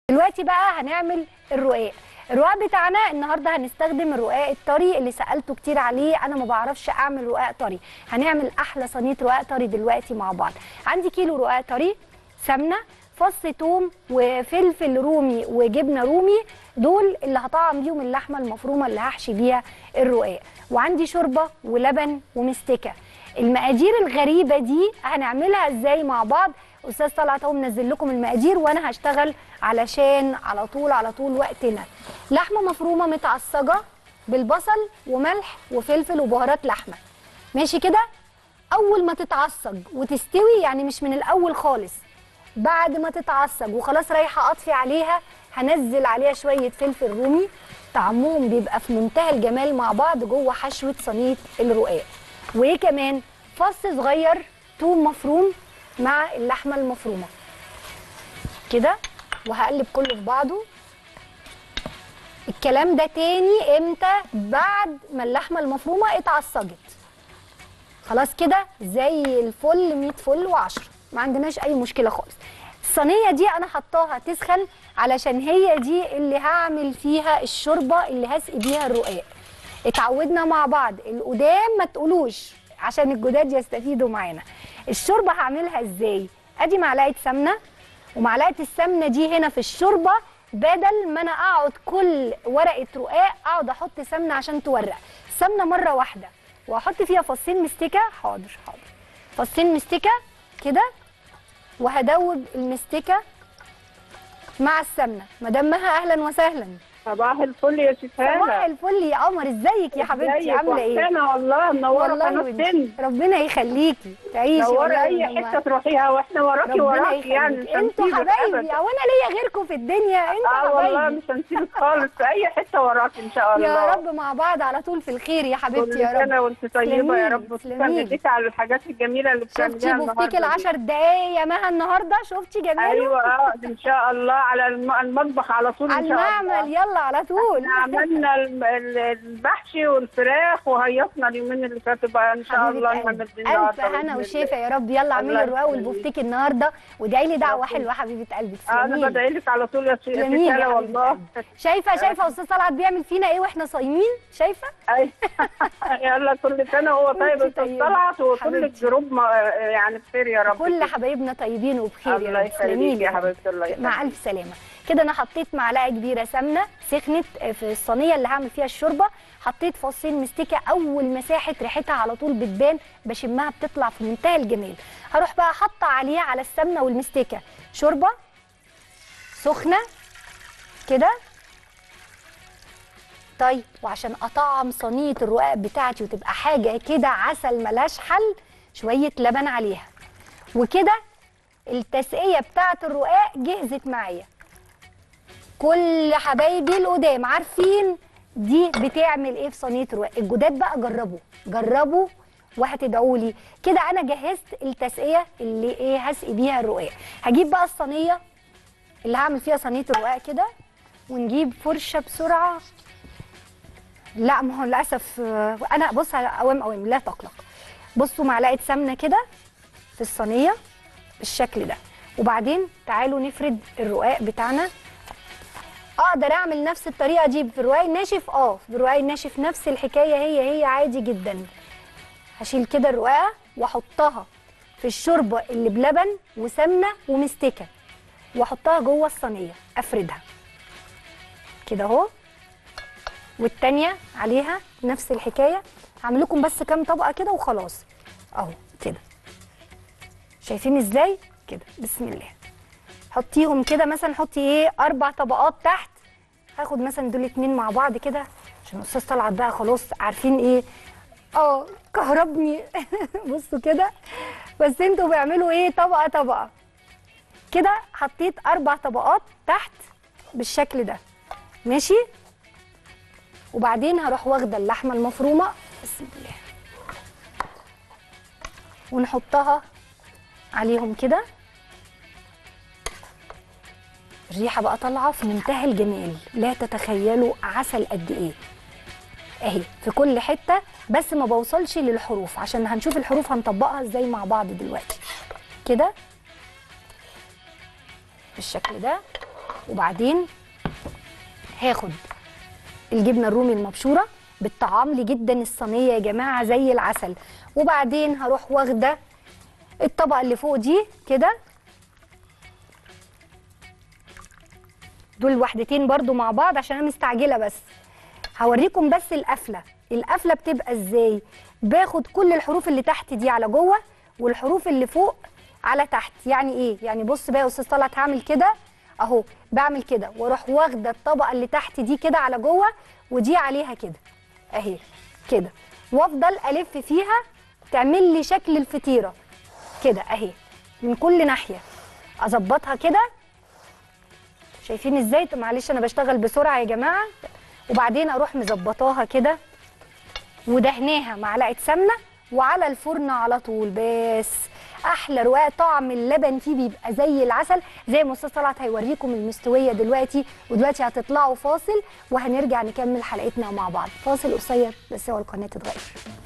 دلوقتي بقى هنعمل الرقاق الرقاق بتاعنا النهارده هنستخدم الرقاق الطري اللي سالته كتير عليه انا ما بعرفش اعمل رقاق طري هنعمل احلى صينيه رقاق طري دلوقتي مع بعض عندي كيلو رقاق طري سمنه فص توم وفلفل رومي وجبنه رومي دول اللي هطعم بيهم اللحمه المفرومه اللي هحشي بيها الرقاق وعندي شوربه ولبن ومستكه المقادير الغريبه دي هنعملها ازاي مع بعض استاذ طلعت اهو منزل لكم المقادير وانا هشتغل علشان على طول على طول وقتنا لحمه مفرومه متعصجه بالبصل وملح وفلفل وبهارات لحمه ماشي كده اول ما تتعصج وتستوي يعني مش من الاول خالص بعد ما تتعصج وخلاص رايحه اطفي عليها هنزل عليها شويه فلفل رومي طعمهم بيبقى في منتهى الجمال مع بعض جوه حشوه صينيه الرقاق وايه كمان فص صغير توم مفروم مع اللحمه المفرومه كده وهقلب كله في بعضه الكلام ده تاني امتى بعد ما اللحمه المفرومه اتعصجت خلاص كده زي الفل 100 فل و10 ما عندناش اي مشكله خالص الصينيه دي انا حطاها تسخن علشان هي دي اللي هعمل فيها الشوربه اللي هسقي بيها الرقاق اتعودنا مع بعض القدام ما تقولوش عشان الجداد يستفيدوا معانا الشوربه هعملها ازاي ادي معلقه سمنه ومعلقه السمنه دي هنا في الشوربه بدل ما انا اقعد كل ورقه رقاق اقعد احط سمنه عشان تورق سمنه مره واحده واحط فيها فصين مستكه حاضر حاضر فصين مستكه كده وهدوب المستكه مع السمنه مدامها اهلا وسهلا صباح الفل يا شيخ صباح هاله الفل يا قمر ازيك يا حبيبتي عامله ايه انا والله منوره والله قناه وانت. سن ربنا يخليكي تعيشي منوره والله اي منورة. حته تروحيها واحنا وراكي ربنا وراكي يعني يخليك مش انتوا هنسيبك حبايبي أبداً. او انا ليا غيركم في الدنيا انتوا اه والله حبايبي مش هنسيبك خالص في اي حته وراكي ان شاء الله يا رب مع بعض على طول في الخير يا حبيبتي كل يا رب سنه وانت طيبه يا رب تسلميلي، وتسلم ايديك على الحاجات الجميله اللي شفتي بتعمليها بوفتيك النهارده دي. العشر دقايق يا مها النهارده شفتي جماله ايوه اه ان شاء الله على الم- المطبخ على طول على ان شاء الله المعمل يلا على طول احنا عملنا الم- ال- المحشي والفراخ وهيصنا اليومين اللي فاتوا بقى ان شاء الله حبيبة نعمل قلبي. النهارده الف هنا بإذن الله. وشفا يا رب يلا اعملي الله الرواق يخليك. والبفتيك النهارده وادعي لي دعوه ربنا. حلوه حبيبه قلبي اه انا تسلميلي بدعي لك على طول يا شيخ جميل يا هلا حبيبة والله قلبي. شايفه شايفه استاذ طلعت بيعمل فينا ايه واحنا صايمين شايفه أي. يلا كل سنه وهو طيب وانتي استاذ طيبة. طلعت وكل حبيبتي. الجروب ما- يعني بخير يا رب كل حبايبنا طيبين وبخير الله يا رب يخليك تسلميلي يا رب. حبيبتي الله يخليك مع الف سلامه كده انا حطيت معلقه كبيره سمنه سخنت في الصينيه اللي هعمل فيها الشوربه حطيت فصين مستكه اول مساحه ريحتها على طول بتبان بشمها بتطلع في منتهى الجمال هروح بقى حاطه عليها على السمنه والمستكه شوربه سخنه كده طيب وعشان اطعم صينيه الرقاق بتاعتي وتبقى حاجه كده عسل ملهاش حل شويه لبن عليها وكده التسقيه بتاعه الرقاق جهزت معايا كل حبايبي القدام عارفين دي بتعمل ايه في صينيه الرقاق الجداد بقى جربوا جربوا وهتدعوا لي كده انا جهزت التسقيه اللي ايه هسقي بيها الرقاق هجيب بقى الصينيه اللي هعمل فيها صينيه الرقاق كده ونجيب فرشه بسرعه لا ما هو للاسف آه، انا بص على اوام اوام لا تقلق بصوا معلقه سمنه كده في الصينيه بالشكل ده وبعدين تعالوا نفرد الرقاق بتاعنا اقدر اعمل نفس الطريقه دي في الرقاق الناشف اه في الرقاق الناشف نفس الحكايه هي هي عادي جدا هشيل كده الرقاقه واحطها في الشوربه اللي بلبن وسمنه ومستكه واحطها جوه الصينيه افردها كده اهو والتانية عليها نفس الحكايه هعمل لكم بس كام طبقه كده وخلاص اهو كده شايفين ازاي كده بسم الله حطيهم كده مثلا حطي ايه اربع طبقات تحت هاخد مثلا دول اتنين مع بعض كده عشان الاستاذ طلعت بقى خلاص عارفين ايه اه كهربني بصوا كده بس انتوا بيعملوا ايه طبقه طبقه كده حطيت اربع طبقات تحت بالشكل ده ماشي وبعدين هروح واخده اللحمه المفرومه بسم الله ونحطها عليهم كده الريحه بقى طالعه في منتهى الجمال لا تتخيلوا عسل قد ايه اهي في كل حته بس ما بوصلش للحروف عشان هنشوف الحروف هنطبقها ازاي مع بعض دلوقتي كده بالشكل ده وبعدين هاخد الجبنه الرومي المبشوره بتطعم لي جدا الصينيه يا جماعه زي العسل وبعدين هروح واخده الطبقه اللي فوق دي كده دول وحدتين برضو مع بعض عشان انا مستعجله بس هوريكم بس القفله القفله بتبقى ازاي باخد كل الحروف اللي تحت دي على جوه والحروف اللي فوق على تحت يعني ايه يعني بص بقى يا استاذ طلعت هعمل كده اهو بعمل كده واروح واخده الطبقه اللي تحت دي كده على جوه ودي عليها كده اهي كده وافضل الف فيها تعمل لي شكل الفطيره كده اهي من كل ناحيه اظبطها كده شايفين ازاي طب معلش انا بشتغل بسرعه يا جماعه وبعدين اروح مظبطاها كده ودهناها معلقه سمنه وعلى الفرن على طول بس احلى رقاق طعم اللبن فيه بيبقى زي العسل زي ما استاذ طلعت هيوريكم المستويه دلوقتي ودلوقتي هتطلعوا فاصل وهنرجع نكمل حلقتنا مع بعض فاصل قصير بس هو القناه تتغير